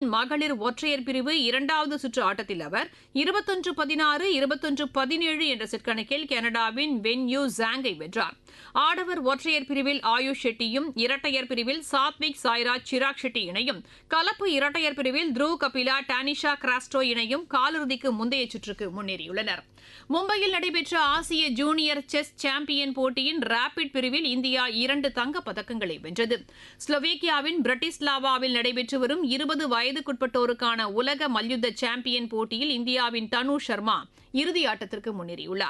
மகளிர் ஒற்றையர் பிரிவு இரண்டாவது சுற்று ஆட்டத்தில் அவர் இருபத்தொன்று பதினாறு இருபத்தொன்று பதினேழு என்ற செட் கணக்கில் கனடாவின் வென் யூ ஜாங்கை வென்றார் ஆடவர் ஒற்றையர் பிரிவில் ஆயுஷ் ஷெட்டியும் இரட்டையர் பிரிவில் சாத்விக் சாய்ராஜ் சிராக் ஷெட்டி இணையும் கலப்பு இரட்டையர் பிரிவில் த்ருவ் கபிலா டானிஷா கிராஸ்டோ இணையும் காலிறுதிக்கு முந்தைய சுற்றுக்கு முன்னேறியுள்ளனர் மும்பையில் நடைபெற்ற ஆசிய ஜூனியர் செஸ் சாம்பியன் போட்டியின் ரேபிட் பிரிவில் இந்தியா இரண்டு தங்கப் பதக்கங்களை வென்றது ஸ்லோவேக்கியாவின் பிரட்டிஸ்லாவாவில் நடைபெற்று வரும் இருபது வயதுக்குட்பட்டோருக்கான உலக மல்யுத்த சாம்பியன் போட்டியில் இந்தியாவின் தனு சர்மா இறுதி ஆட்டத்திற்கு முன்னேறியுள்ளார்